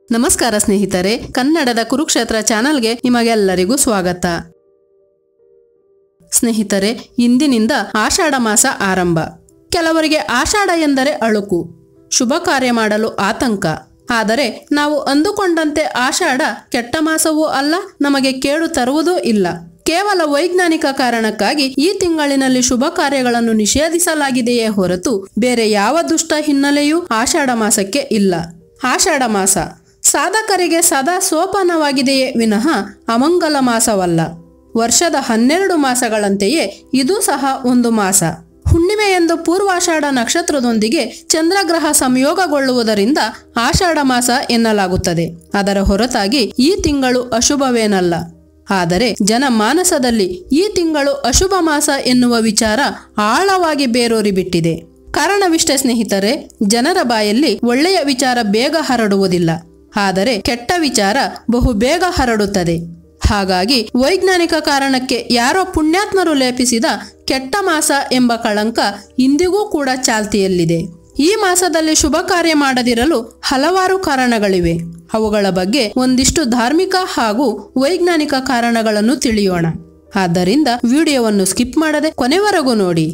ನಮಸ್ಕಾರ ಸ್ನೇಹಿತರೆ ಕನ್ನಡದ ಕುರುಕ್ಷೇತ್ರ ಚಾನಲ್ಗೆ ನಿಮಗೆಲ್ಲರಿಗೂ ಸ್ವಾಗತ ಸ್ನೇಹಿತರೆ ಇಂದಿನಿಂದ ಆಷಾಢ ಮಾಸ ಆರಂಭ ಕೆಲವರಿಗೆ ಆಷಾಢ ಎಂದರೆ ಅಳುಕು ಶುಭ ಕಾರ್ಯ ಮಾಡಲು ಆತಂಕ ಆದರೆ ನಾವು ಅಂದುಕೊಂಡಂತೆ ಆಷಾಢ ಕೆಟ್ಟ ಮಾಸವೂ ಅಲ್ಲ ನಮಗೆ ಕೇಡು ತರುವುದೂ ಇಲ್ಲ ಕೇವಲ ವೈಜ್ಞಾನಿಕ ಕಾರಣಕ್ಕಾಗಿ ಈ ತಿಂಗಳಿನಲ್ಲಿ ಶುಭ ಕಾರ್ಯಗಳನ್ನು ನಿಷೇಧಿಸಲಾಗಿದೆಯೇ ಹೊರತು ಬೇರೆ ಯಾವ ದುಷ್ಟ ಹಿನ್ನೆಲೆಯೂ ಆಷಾಢ ಮಾಸಕ್ಕೆ ಇಲ್ಲ ಆಷಾಢ ಮಾಸ ಸಾಧಕರಿಗೆ ಸದಾ ಸೋಪಾನವಾಗಿದೆಯೇ ವಿನಃ ಅಮಂಗಲ ಮಾಸವಲ್ಲ ವರ್ಷದ ಹನ್ನೆರಡು ಮಾಸಗಳಂತೆಯೇ ಇದು ಸಹ ಒಂದು ಮಾಸ ಹುಣ್ಣಿಮೆಯೆಂದು ಪೂರ್ವಾಷಾಢ ನಕ್ಷತ್ರದೊಂದಿಗೆ ಚಂದ್ರಗ್ರಹ ಸಂಯೋಗಗೊಳ್ಳುವುದರಿಂದ ಆಷಾಢ ಮಾಸ ಎನ್ನಲಾಗುತ್ತದೆ ಅದರ ಹೊರತಾಗಿ ಈ ತಿಂಗಳು ಅಶುಭವೇನಲ್ಲ ಆದರೆ ಜನಮಾನಸದಲ್ಲಿ ಈ ತಿಂಗಳು ಅಶುಭ ಮಾಸ ಎನ್ನುವ ವಿಚಾರ ಆಳವಾಗಿ ಬೇರೂರಿ ಬಿಟ್ಟಿದೆ ಕಾರಣವಿಷ್ಟೇ ಸ್ನೇಹಿತರೆ ಜನರ ಬಾಯಲ್ಲಿ ಒಳ್ಳೆಯ ವಿಚಾರ ಬೇಗ ಹರಡುವುದಿಲ್ಲ ಆದರೆ ಕೆಟ್ಟ ವಿಚಾರ ಬಹು ಬೇಗ ಹರಡುತ್ತದೆ ಹಾಗಾಗಿ ವೈಜ್ಞಾನಿಕ ಕಾರಣಕ್ಕೆ ಯಾರೋ ಪುಣ್ಯಾತ್ಮರು ಲೇಪಿಸಿದ ಕೆಟ್ಟ ಮಾಸ ಎಂಬ ಕಳಂಕ ಇಂದಿಗೂ ಕೂಡ ಚಾಲ್ತಿಯಲ್ಲಿದೆ ಈ ಮಾಸದಲ್ಲಿ ಶುಭ ಕಾರ್ಯ ಮಾಡದಿರಲು ಹಲವಾರು ಕಾರಣಗಳಿವೆ ಅವುಗಳ ಬಗ್ಗೆ ಒಂದಿಷ್ಟು ಧಾರ್ಮಿಕ ಹಾಗೂ ವೈಜ್ಞಾನಿಕ ಕಾರಣಗಳನ್ನು ತಿಳಿಯೋಣ ಆದ್ದರಿಂದ ವಿಡಿಯೋವನ್ನು ಸ್ಕಿಪ್ ಮಾಡದೆ ಕೊನೆವರೆಗೂ ನೋಡಿ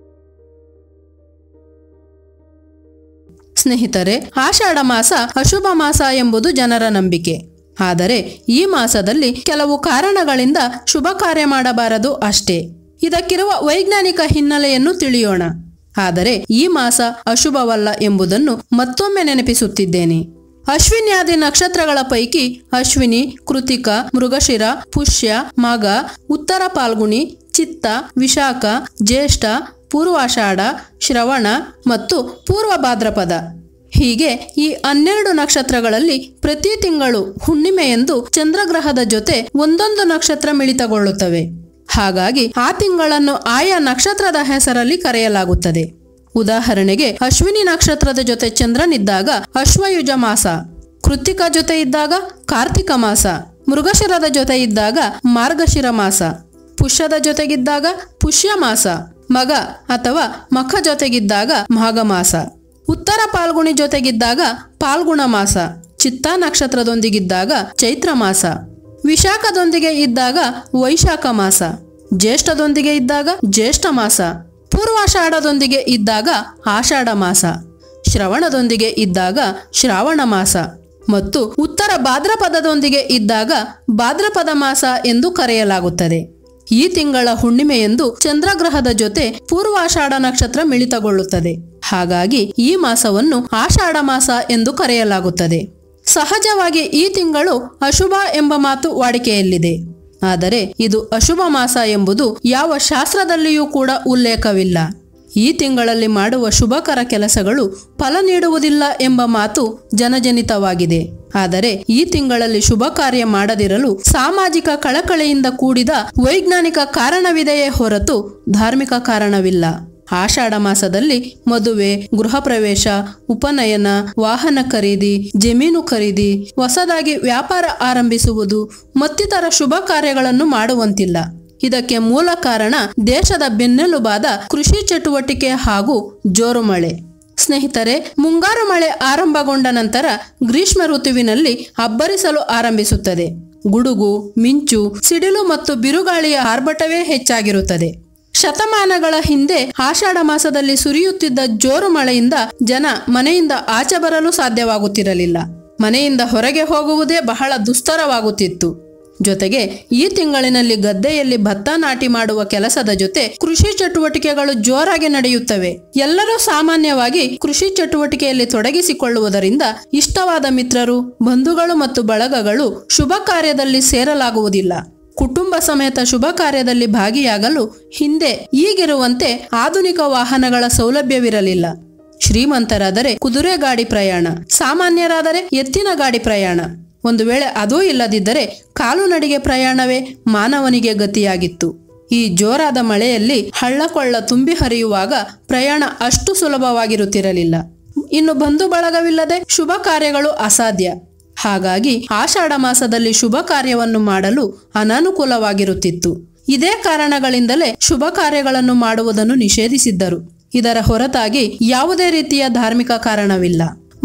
ಸ್ನೇಹಿತರೆ ಆಷಾಢ ಮಾಸ ಅಶುಭ ಮಾಸ ಎಂಬುದು ಜನರ ನಂಬಿಕೆ ಆದರೆ ಈ ಮಾಸದಲ್ಲಿ ಕೆಲವು ಕಾರಣಗಳಿಂದ ಶುಭ ಕಾರ್ಯ ಮಾಡಬಾರದು ಅಷ್ಟೇ ಇದಕ್ಕಿರುವ ವೈಜ್ಞಾನಿಕ ಹಿನ್ನೆಲೆಯನ್ನು ತಿಳಿಯೋಣ ಆದರೆ ಈ ಮಾಸ ಅಶುಭವಲ್ಲ ಎಂಬುದನ್ನು ಮತ್ತೊಮ್ಮೆ ನೆನಪಿಸುತ್ತಿದ್ದೇನೆ ಅಶ್ವಿನ್ಯಾದಿ ನಕ್ಷತ್ರಗಳ ಪೈಕಿ ಅಶ್ವಿನಿ ಕೃತಿಕ ಮೃಗಶಿರ ಪುಷ್ಯ ಮಗ ಉತ್ತರ ಪಾಲ್ಗುಣಿ ಚಿತ್ತ ವಿಶಾಖ ಜ್ಯೇಷ್ಠ ಪೂರ್ವಾಷಾಢ ಶ್ರವಣ ಮತ್ತು ಪೂರ್ವ ಭಾದ್ರಪದ ಹೀಗೆ ಈ ಹನ್ನೆರಡು ನಕ್ಷತ್ರಗಳಲ್ಲಿ ಪ್ರತಿ ತಿಂಗಳು ಹುಣ್ಣಿಮೆಯೆಂದು ಚಂದ್ರಗ್ರಹದ ಜೊತೆ ಒಂದೊಂದು ನಕ್ಷತ್ರ ಮಿಳಿತಗೊಳ್ಳುತ್ತವೆ ಹಾಗಾಗಿ ಆ ತಿಂಗಳನ್ನು ಆಯಾ ನಕ್ಷತ್ರದ ಹೆಸರಲ್ಲಿ ಕರೆಯಲಾಗುತ್ತದೆ ಉದಾಹರಣೆಗೆ ಅಶ್ವಿನಿ ನಕ್ಷತ್ರದ ಜೊತೆ ಚಂದ್ರನಿದ್ದಾಗ ಅಶ್ವಯುಜ ಮಾಸ ಕೃತ್ತಿಕ ಜೊತೆ ಇದ್ದಾಗ ಕಾರ್ತಿಕ ಮಾಸ ಮೃಗಶಿರದ ಜೊತೆ ಇದ್ದಾಗ ಮಾರ್ಗಶಿರ ಮಾಸ ಪುಷ್ಯದ ಜೊತೆಗಿದ್ದಾಗ ಪುಷ್ಯ ಮಾಸ ಮಗ ಅಥವಾ ಮಖ ಜೊತೆಗಿದ್ದಾಗ ಮಾಘ ಮಾಸ ಉತ್ತರ ಪಾಲ್ಗುಣಿ ಜೊತೆಗಿದ್ದಾಗ ಪಾಲ್ಗುಣ ಮಾಸ ಚಿತ್ತ ನಕ್ಷತ್ರದೊಂದಿಗಿದ್ದಾಗ ಚೈತ್ರ ಮಾಸ ವಿಶಾಖದೊಂದಿಗೆ ಇದ್ದಾಗ ವೈಶಾಖ ಮಾಸ ಜ್ಯೇಷ್ಠದೊಂದಿಗೆ ಇದ್ದಾಗ ಜ್ಯೇಷ್ಠ ಮಾಸ ಪೂರ್ವಾಷಾಢದೊಂದಿಗೆ ಇದ್ದಾಗ ಆಷಾಢ ಮಾಸ ಶ್ರವಣದೊಂದಿಗೆ ಇದ್ದಾಗ ಶ್ರಾವಣ ಮಾಸ ಮತ್ತು ಉತ್ತರ ಭಾದ್ರಪದದೊಂದಿಗೆ ಇದ್ದಾಗ ಭಾದ್ರಪದ ಮಾಸ ಎಂದು ಕರೆಯಲಾಗುತ್ತದೆ ಈ ತಿಂಗಳ ಹುಣ್ಣಿಮೆಯೆಂದು ಚಂದ್ರಗ್ರಹದ ಜೊತೆ ಪೂರ್ವಾಷಾಢ ನಕ್ಷತ್ರ ಮಿಳಿತಗೊಳ್ಳುತ್ತದೆ ಹಾಗಾಗಿ ಈ ಮಾಸವನ್ನು ಆಷಾಢ ಮಾಸ ಎಂದು ಕರೆಯಲಾಗುತ್ತದೆ ಸಹಜವಾಗಿ ಈ ತಿಂಗಳು ಅಶುಭ ಎಂಬ ಮಾತು ವಾಡಿಕೆಯಲ್ಲಿದೆ ಆದರೆ ಇದು ಅಶುಭ ಮಾಸ ಎಂಬುದು ಯಾವ ಶಾಸ್ತ್ರದಲ್ಲಿಯೂ ಕೂಡ ಉಲ್ಲೇಖವಿಲ್ಲ ಈ ತಿಂಗಳಲ್ಲಿ ಮಾಡುವ ಶುಭಕರ ಕೆಲಸಗಳು ಫಲ ನೀಡುವುದಿಲ್ಲ ಎಂಬ ಮಾತು ಜನಜನಿತವಾಗಿದೆ ಆದರೆ ಈ ತಿಂಗಳಲ್ಲಿ ಶುಭ ಕಾರ್ಯ ಮಾಡದಿರಲು ಸಾಮಾಜಿಕ ಕಳಕಳಿಯಿಂದ ಕೂಡಿದ ವೈಜ್ಞಾನಿಕ ಕಾರಣವಿದೆಯೇ ಹೊರತು ಧಾರ್ಮಿಕ ಕಾರಣವಿಲ್ಲ ಆಷಾಢ ಮಾಸದಲ್ಲಿ ಮದುವೆ ಗೃಹ ಪ್ರವೇಶ ಉಪನಯನ ವಾಹನ ಖರೀದಿ ಜಮೀನು ಖರೀದಿ ಹೊಸದಾಗಿ ವ್ಯಾಪಾರ ಆರಂಭಿಸುವುದು ಮತ್ತಿತರ ಶುಭ ಕಾರ್ಯಗಳನ್ನು ಮಾಡುವಂತಿಲ್ಲ ಇದಕ್ಕೆ ಮೂಲ ಕಾರಣ ದೇಶದ ಬೆನ್ನೆಲುಬಾದ ಕೃಷಿ ಚಟುವಟಿಕೆ ಹಾಗೂ ಜೋರು ಮಳೆ ಸ್ನೇಹಿತರೆ ಮುಂಗಾರು ಮಳೆ ಆರಂಭಗೊಂಡ ನಂತರ ಗ್ರೀಷ್ಮ ಋತುವಿನಲ್ಲಿ ಅಬ್ಬರಿಸಲು ಆರಂಭಿಸುತ್ತದೆ ಗುಡುಗು ಮಿಂಚು ಸಿಡಿಲು ಮತ್ತು ಬಿರುಗಾಳಿಯ ಆರ್ಭಟವೇ ಹೆಚ್ಚಾಗಿರುತ್ತದೆ ಶತಮಾನಗಳ ಹಿಂದೆ ಆಷಾಢ ಮಾಸದಲ್ಲಿ ಸುರಿಯುತ್ತಿದ್ದ ಜೋರು ಮಳೆಯಿಂದ ಜನ ಮನೆಯಿಂದ ಆಚೆ ಬರಲು ಸಾಧ್ಯವಾಗುತ್ತಿರಲಿಲ್ಲ ಮನೆಯಿಂದ ಹೊರಗೆ ಹೋಗುವುದೇ ಬಹಳ ದುಸ್ತರವಾಗುತ್ತಿತ್ತು ಜೊತೆಗೆ ಈ ತಿಂಗಳಿನಲ್ಲಿ ಗದ್ದೆಯಲ್ಲಿ ಭತ್ತ ನಾಟಿ ಮಾಡುವ ಕೆಲಸದ ಜೊತೆ ಕೃಷಿ ಚಟುವಟಿಕೆಗಳು ಜೋರಾಗಿ ನಡೆಯುತ್ತವೆ ಎಲ್ಲರೂ ಸಾಮಾನ್ಯವಾಗಿ ಕೃಷಿ ಚಟುವಟಿಕೆಯಲ್ಲಿ ತೊಡಗಿಸಿಕೊಳ್ಳುವುದರಿಂದ ಇಷ್ಟವಾದ ಮಿತ್ರರು ಬಂಧುಗಳು ಮತ್ತು ಬಳಗಗಳು ಶುಭ ಕಾರ್ಯದಲ್ಲಿ ಸೇರಲಾಗುವುದಿಲ್ಲ ಕುಟುಂಬ ಸಮೇತ ಶುಭ ಕಾರ್ಯದಲ್ಲಿ ಭಾಗಿಯಾಗಲು ಹಿಂದೆ ಈಗಿರುವಂತೆ ಆಧುನಿಕ ವಾಹನಗಳ ಸೌಲಭ್ಯವಿರಲಿಲ್ಲ ಶ್ರೀಮಂತರಾದರೆ ಕುದುರೆ ಗಾಡಿ ಪ್ರಯಾಣ ಸಾಮಾನ್ಯರಾದರೆ ಎತ್ತಿನ ಗಾಡಿ ಪ್ರಯಾಣ ಒಂದು ವೇಳೆ ಅದೂ ಇಲ್ಲದಿದ್ದರೆ ಕಾಲುನಡಿಗೆ ಪ್ರಯಾಣವೇ ಮಾನವನಿಗೆ ಗತಿಯಾಗಿತ್ತು ಈ ಜೋರಾದ ಮಳೆಯಲ್ಲಿ ಹಳ್ಳಕೊಳ್ಳ ತುಂಬಿ ಹರಿಯುವಾಗ ಪ್ರಯಾಣ ಅಷ್ಟು ಸುಲಭವಾಗಿರುತ್ತಿರಲಿಲ್ಲ ಇನ್ನು ಬಂಧು ಬಳಗವಿಲ್ಲದೆ ಶುಭ ಕಾರ್ಯಗಳು ಅಸಾಧ್ಯ ಹಾಗಾಗಿ ಆಷಾಢ ಮಾಸದಲ್ಲಿ ಶುಭ ಕಾರ್ಯವನ್ನು ಮಾಡಲು ಅನಾನುಕೂಲವಾಗಿರುತ್ತಿತ್ತು ಇದೇ ಕಾರಣಗಳಿಂದಲೇ ಶುಭ ಕಾರ್ಯಗಳನ್ನು ಮಾಡುವುದನ್ನು ನಿಷೇಧಿಸಿದ್ದರು ಇದರ ಹೊರತಾಗಿ ಯಾವುದೇ ರೀತಿಯ ಧಾರ್ಮಿಕ ಕಾರಣವಿಲ್ಲ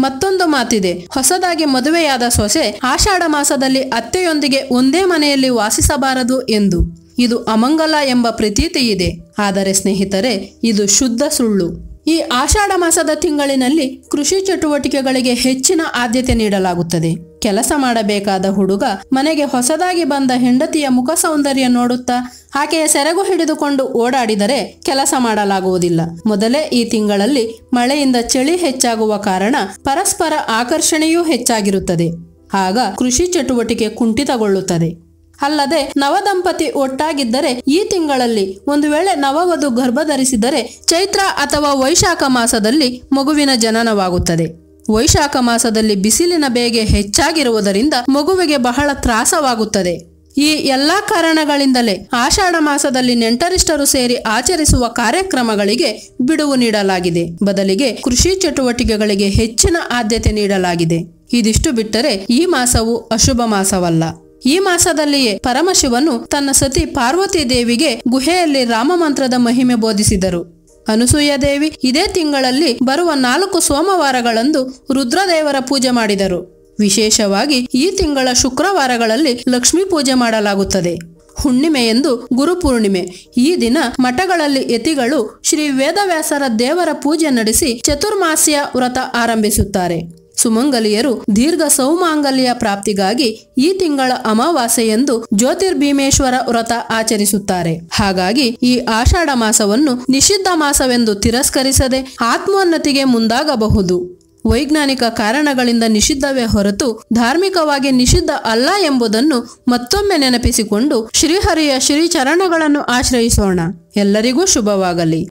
ಮತ್ತೊಂದು ಮಾತಿದೆ ಹೊಸದಾಗಿ ಮದುವೆಯಾದ ಸೊಸೆ ಆಷಾಢ ಮಾಸದಲ್ಲಿ ಅತ್ತೆಯೊಂದಿಗೆ ಒಂದೇ ಮನೆಯಲ್ಲಿ ವಾಸಿಸಬಾರದು ಎಂದು ಇದು ಅಮಂಗಲ ಎಂಬ ಪ್ರತೀತಿ ಇದೆ ಆದರೆ ಸ್ನೇಹಿತರೆ ಇದು ಶುದ್ಧ ಸುಳ್ಳು ಈ ಆಷಾಢ ಮಾಸದ ತಿಂಗಳಿನಲ್ಲಿ ಕೃಷಿ ಚಟುವಟಿಕೆಗಳಿಗೆ ಹೆಚ್ಚಿನ ಆದ್ಯತೆ ನೀಡಲಾಗುತ್ತದೆ ಕೆಲಸ ಮಾಡಬೇಕಾದ ಹುಡುಗ ಮನೆಗೆ ಹೊಸದಾಗಿ ಬಂದ ಹೆಂಡತಿಯ ಮುಖ ಸೌಂದರ್ಯ ನೋಡುತ್ತಾ ಆಕೆಯ ಸೆರಗು ಹಿಡಿದುಕೊಂಡು ಓಡಾಡಿದರೆ ಕೆಲಸ ಮಾಡಲಾಗುವುದಿಲ್ಲ ಮೊದಲೇ ಈ ತಿಂಗಳಲ್ಲಿ ಮಳೆಯಿಂದ ಚಳಿ ಹೆಚ್ಚಾಗುವ ಕಾರಣ ಪರಸ್ಪರ ಆಕರ್ಷಣೆಯೂ ಹೆಚ್ಚಾಗಿರುತ್ತದೆ ಆಗ ಕೃಷಿ ಚಟುವಟಿಕೆ ಕುಂಠಿತಗೊಳ್ಳುತ್ತದೆ ಅಲ್ಲದೆ ನವದಂಪತಿ ಒಟ್ಟಾಗಿದ್ದರೆ ಈ ತಿಂಗಳಲ್ಲಿ ಒಂದು ವೇಳೆ ನವವಧು ಗರ್ಭಧರಿಸಿದರೆ ಚೈತ್ರ ಅಥವಾ ವೈಶಾಖ ಮಾಸದಲ್ಲಿ ಮಗುವಿನ ಜನನವಾಗುತ್ತದೆ ವೈಶಾಖ ಮಾಸದಲ್ಲಿ ಬಿಸಿಲಿನ ಬೇಗೆ ಹೆಚ್ಚಾಗಿರುವುದರಿಂದ ಮಗುವಿಗೆ ಬಹಳ ತ್ರಾಸವಾಗುತ್ತದೆ ಈ ಎಲ್ಲಾ ಕಾರಣಗಳಿಂದಲೇ ಆಷಾಢ ಮಾಸದಲ್ಲಿ ನೆಂಟರಿಷ್ಟರು ಸೇರಿ ಆಚರಿಸುವ ಕಾರ್ಯಕ್ರಮಗಳಿಗೆ ಬಿಡುವು ನೀಡಲಾಗಿದೆ ಬದಲಿಗೆ ಕೃಷಿ ಚಟುವಟಿಕೆಗಳಿಗೆ ಹೆಚ್ಚಿನ ಆದ್ಯತೆ ನೀಡಲಾಗಿದೆ ಇದಿಷ್ಟು ಬಿಟ್ಟರೆ ಈ ಮಾಸವು ಅಶುಭ ಮಾಸವಲ್ಲ ಈ ಮಾಸದಲ್ಲಿಯೇ ಪರಮಶಿವನು ತನ್ನ ಸತಿ ಪಾರ್ವತಿ ದೇವಿಗೆ ಗುಹೆಯಲ್ಲಿ ರಾಮಮಂತ್ರದ ಮಹಿಮೆ ಬೋಧಿಸಿದರು ಅನುಸೂಯ ದೇವಿ ಇದೇ ತಿಂಗಳಲ್ಲಿ ಬರುವ ನಾಲ್ಕು ಸೋಮವಾರಗಳಂದು ರುದ್ರದೇವರ ಪೂಜೆ ಮಾಡಿದರು ವಿಶೇಷವಾಗಿ ಈ ತಿಂಗಳ ಶುಕ್ರವಾರಗಳಲ್ಲಿ ಲಕ್ಷ್ಮೀ ಪೂಜೆ ಮಾಡಲಾಗುತ್ತದೆ ಹುಣ್ಣಿಮೆಯೆಂದು ಗುರುಪೂರ್ಣಿಮೆ ಈ ದಿನ ಮಠಗಳಲ್ಲಿ ಯತಿಗಳು ಶ್ರೀ ವೇದವ್ಯಾಸರ ದೇವರ ಪೂಜೆ ನಡೆಸಿ ಚತುರ್ಮಾಸ್ಯ ವ್ರತ ಆರಂಭಿಸುತ್ತಾರೆ ಸುಮಂಗಲಿಯರು ದೀರ್ಘ ಸೌಮಾಂಗಲ್ಯ ಪ್ರಾಪ್ತಿಗಾಗಿ ಈ ತಿಂಗಳ ಅಮಾವಾಸ್ಯೆಯಂದು ಜ್ಯೋತಿರ್ಭೀಮೇಶ್ವರ ವ್ರತ ಆಚರಿಸುತ್ತಾರೆ ಹಾಗಾಗಿ ಈ ಆಷಾಢ ಮಾಸವನ್ನು ನಿಷಿದ್ಧ ಮಾಸವೆಂದು ತಿರಸ್ಕರಿಸದೆ ಆತ್ಮೋನ್ನತಿಗೆ ಮುಂದಾಗಬಹುದು ವೈಜ್ಞಾನಿಕ ಕಾರಣಗಳಿಂದ ನಿಷಿದ್ಧವೇ ಹೊರತು ಧಾರ್ಮಿಕವಾಗಿ ನಿಷಿದ್ಧ ಅಲ್ಲ ಎಂಬುದನ್ನು ಮತ್ತೊಮ್ಮೆ ನೆನಪಿಸಿಕೊಂಡು ಶ್ರೀಹರಿಯ ಶ್ರೀಚರಣಗಳನ್ನು ಆಶ್ರಯಿಸೋಣ ಎಲ್ಲರಿಗೂ ಶುಭವಾಗಲಿ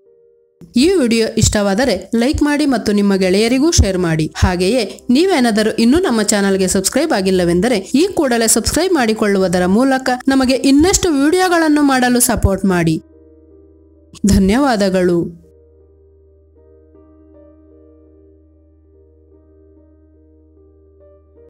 ಈ ವಿಡಿಯೋ ಇಷ್ಟವಾದರೆ ಲೈಕ್ ಮಾಡಿ ಮತ್ತು ನಿಮ್ಮ ಗೆಳೆಯರಿಗೂ ಶೇರ್ ಮಾಡಿ ಹಾಗೆಯೇ ನೀವೇನಾದರೂ ಇನ್ನೂ ನಮ್ಮ ಚಾನಲ್ಗೆ ಸಬ್ಸ್ಕ್ರೈಬ್ ಆಗಿಲ್ಲವೆಂದರೆ ಈ ಕೂಡಲೇ ಸಬ್ಸ್ಕ್ರೈಬ್ ಮಾಡಿಕೊಳ್ಳುವುದರ ಮೂಲಕ ನಮಗೆ ಇನ್ನಷ್ಟು ವಿಡಿಯೋಗಳನ್ನು ಮಾಡಲು ಸಪೋರ್ಟ್ ಮಾಡಿ ಧನ್ಯವಾದಗಳು